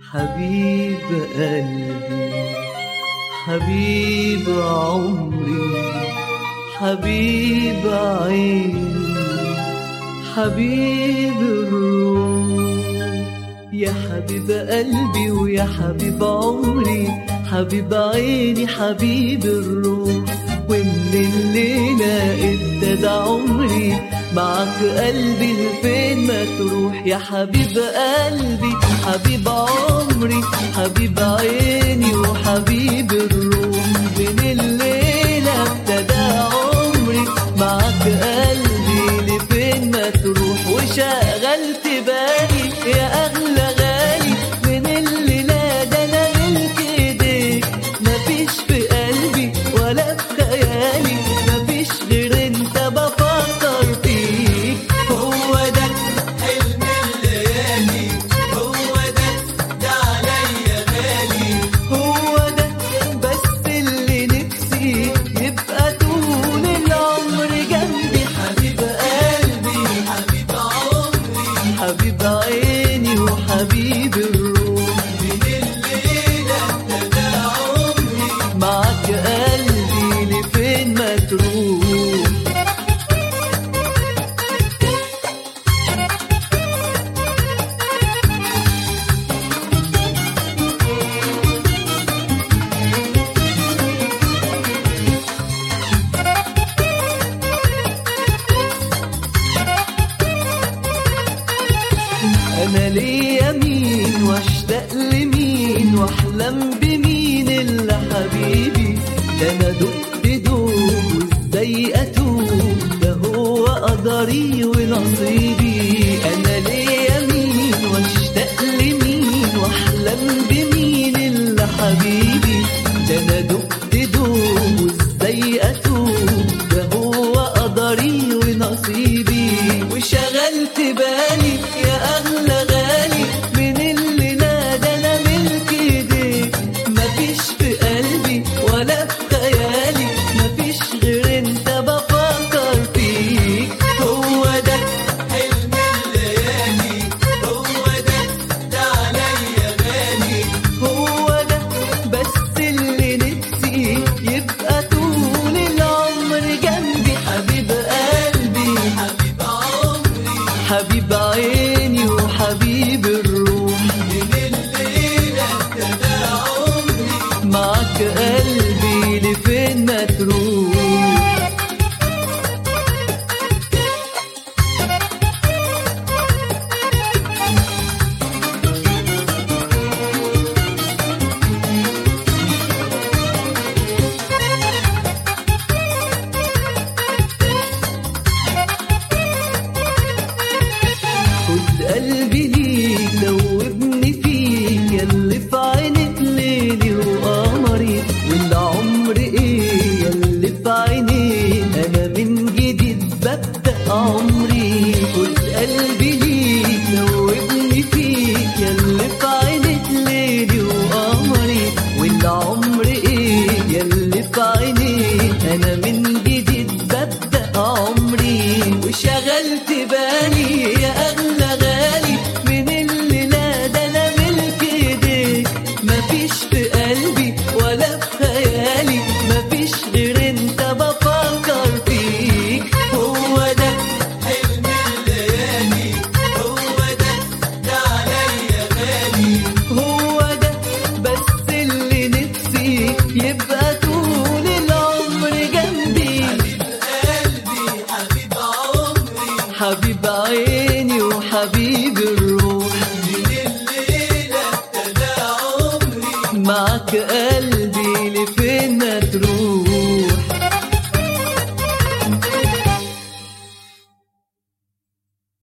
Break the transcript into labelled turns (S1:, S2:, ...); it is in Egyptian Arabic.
S1: حبيب قلبي حبيب عمري حبيب عيني حبيب الروح يا حبيب قلبي ويا حبيب عمري حبيب عيني حبيب الروح ومن الليلة ابتدى عمري معك قلبي لفين ما تروح يا حبيب قلبي حبيب عمري حبيب عيني وحبيب الروح من الليلة ابتدى عمري معك قلبي لفين ما تروح وشغلت بالي يا أغلى غالي من الليلة ده أنا ملك إيديك مفيش في قلبي ولا في خيالي مفيش غير أنت بفكر فيك هو ده
S2: حلم الليالي هو ده ده عليا غالي
S1: هو ده بس اللي نفسي يبقى طول العمر جنبي حبيب قلبي
S2: حبيب عمري
S1: حبيب عيني وحبيب الروح
S2: من الليلة ابتدى عمري
S1: معك قلبي لفين ما تروح انا ليا مين واشتاق لمين واحلم بمين الا حبيبي ده انا دقت دوب وازاي اتوب ده هو قدري ونصيبي انا ليا مين واشتاق لمين واحلم بمين الا حبيبي ده انا دقت دوب وازاي اتوب ده هو قدري ونصيبي وشغلت بالي يا اغلى غالي من اللي نادى انا ملك ايديك مفيش في قلبي ولا في خيالي مفيش غير انت بفكر فيك هو ده
S2: حلم الليالي هو ده ده عليا غالي
S1: هو ده بس اللي نفسي يبقى طول العمر جنبي حبيب قلبي
S2: حبيب عمري
S1: حبيب عيني وحبيب الروح
S2: من الليلة ابتدى عمري
S1: معك قلبي لفين ما تروح خد قلبي ليك دوبني فيك ياللي في عينك ليلي وقمري والعمر ايه ياللي في عينيك انا من جديد ببدأ عمري خد قلبي ليك دوبني فيك ياللي في عينك ليلي وقمري والعمر ايه ياللي في عينيك انا من جديد ببدأ عمري وشغلت بالي يا اغلى غالي من اللي لا ده انا ملك ايديك مفيش في قلبي ولا في خيالي مفيش غير انت بفكر فيك هو ده
S2: حلم الليالي هو ده ده عليا غالي
S1: هو ده بس اللي نفسي يبقى طول العمر جنبي
S2: قلبي حبيب عمري
S1: حبيب عيني وحبيب الروح
S2: من الليلة ابتدى عمري
S1: معك قلبي لفين ما تروح